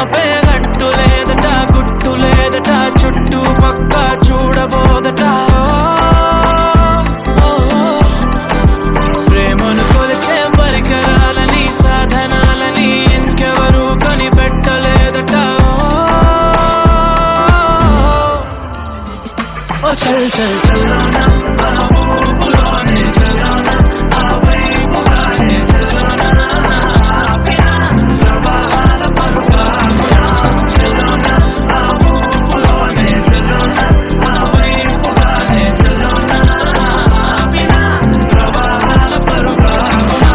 ఆపే గట్టు లేదట గుట్టు లేదట చుట్టూ పక్క చూడబోదట ఓ, ఓ, ఓ. ప్రేమను కొలిచే పరికరాలని సాధనాలని ఇంకెవరూ కనిపెట్టలేదట ఓ చల్ చల్ చల్లోనా ఆ ఊపులోనే చల్లోనా ఆ వైపుగానే చల్లోనా ఆపిన ప్రవాహాల పరుగాగునా చల్లోనా ఆ ఊపులోనే చల్లోనా ఆ వైపుగానే చల్లోనా ఆపిన ప్రవాహాల పరుగాగునా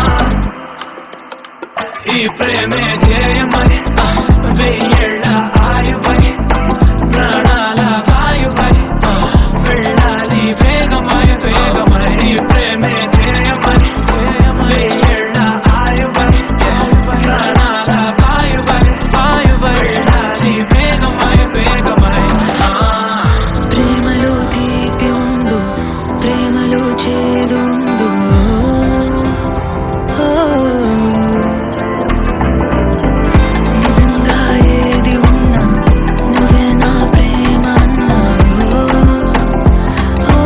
ఈ ప్రేమే ధ్యేయమని ఆ, వెయ్యేళ్ళ ఆయువై ప్రాణాల వాయువై ఆ, వెళ్ళాలి వేగమై వేగమై ఈ ప్రేమే ధ్యేయమని ధ్యేయమై వెయ్యేళ్ళ ఆయువై ప్రాణాల వాయువై వాయువై వెళ్ళాలి వేగమై వేగమై ఆ ప్రేమలో తీపి ఉందో ప్రేమలో చేదుందో ఓ, నిజంగా ఏది ఉన్నా నువ్వే నా ప్రేమ అన్నావు ఓ,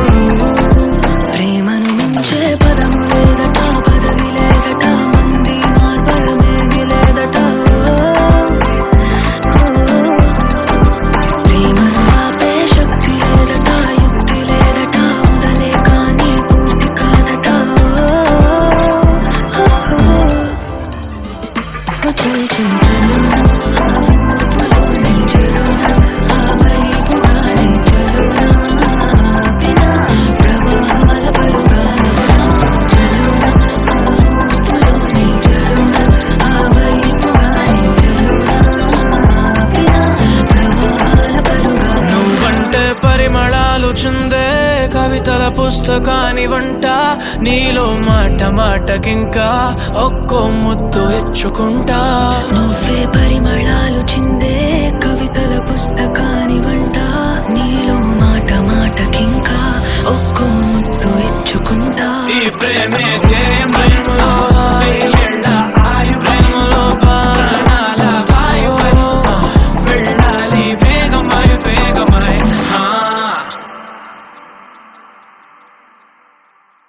ప్రేమను మించే పదము లేదట పదవి లేదట మంది మార్బలమేది లేదట ఓ, ప్రేమను ఆపే శక్తి లేదట యుక్తి లేదట మొదలే కానీ పూర్తి కాదట చల్ చల్ చలోనా ఆ ఊపులోనే చలోనా ఆ వైపుగానే చలోనా ఆపిన ప్రవాహాల పరుగాన చలోనా ఆ ఊపులోనే చలోనా ఆ వైపుగానే చలోనా ఆపిన ప్రవాహాల పరుగాన నువ్వంటే పరిమళాలు చుందే కవితల పుస్తకాని వంట నీలో మాట మాటకింకా ఒక్కో ముద్దు ఇచ్చుకుంటా నువ్వే పరిమళ